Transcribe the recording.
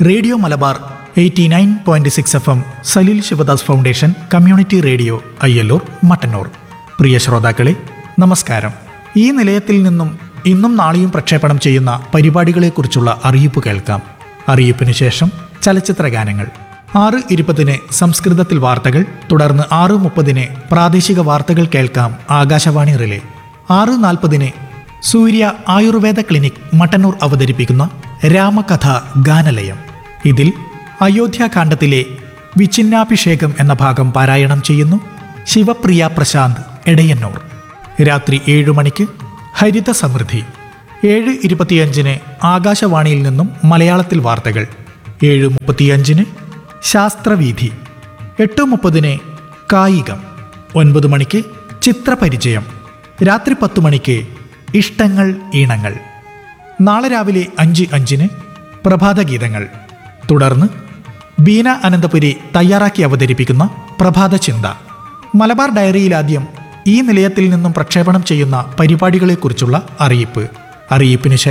radio Malabar eighty nine point six F M Saleel Sivadas foundation community radio Ayyallur Mattannur പ്രിയ ശ്രോതാക്കളെ നമസ്കാരം ഈ നിലയത്തിൽ നിന്നും ഇന്നും നാളെയും പ്രക്ഷേപണം ചെയ്യുന്ന പരിപാടികളെക്കുറിച്ചുള്ള അറിയിപ്പ് കേൾക്കാം അറിയിപ്പിന് ശേഷം ചലച്ചിത്ര ഗാനങ്ങൾ ആറ് ഇരുപതിന് സംസ്കൃതത്തിൽ വാർത്തകൾ തുടർന്ന് ആറ് മുപ്പതിന് പ്രാദേശിക വാർത്തകൾ കേൾക്കാം ആകാശവാണി റിലേ ആറ് നാൽപ്പതിന് സൂര്യ ആയുർവേദ ക്ലിനിക് മട്ടന്നൂർ അവതരിപ്പിക്കുന്ന രാമകഥ ഗാനലയം ഇതിൽ അയോധ്യാകാന്ഡത്തിലെ വിഛിന്നാഭിഷേകം എന്ന ഭാഗം പാരായണം ചെയ്യുന്നു ശിവപ്രിയ പ്രശാന്ത് എടയന്നൂർ രാത്രി ഏഴു മണിക്ക് ഹരിത സമൃദ്ധി ഏഴ് ഇരുപത്തിയഞ്ചിന് ആകാശവാണിയിൽ നിന്നും മലയാളത്തിൽ വാർത്തകൾ ഏഴ് മുപ്പത്തിയഞ്ചിന് ശാസ്ത്രവീഥി എട്ട് മുപ്പതിന് കായികം ഒൻപത് മണിക്ക് ചിത്രപരിചയം രാത്രി പത്ത് മണിക്ക് ഇഷ്ടങ്ങൾ ഈണങ്ങൾ നാളെ രാവിലെ അഞ്ച് അഞ്ചിന് പ്രഭാതഗീതങ്ങൾ തുടർന്ന് ബീന അനന്തപുരി തയ്യാറാക്കി അവതരിപ്പിക്കുന്ന പ്രഭാത ചിന്ത മലബാർ ഡയറിയിൽ ആദ്യം ഈ നിലയത്തിൽ നിന്നും പ്രക്ഷേപണം ചെയ്യുന്ന പരിപാടികളെക്കുറിച്ചുള്ള അറിയിപ്പ് അറിയിപ്പിന് ശേഷം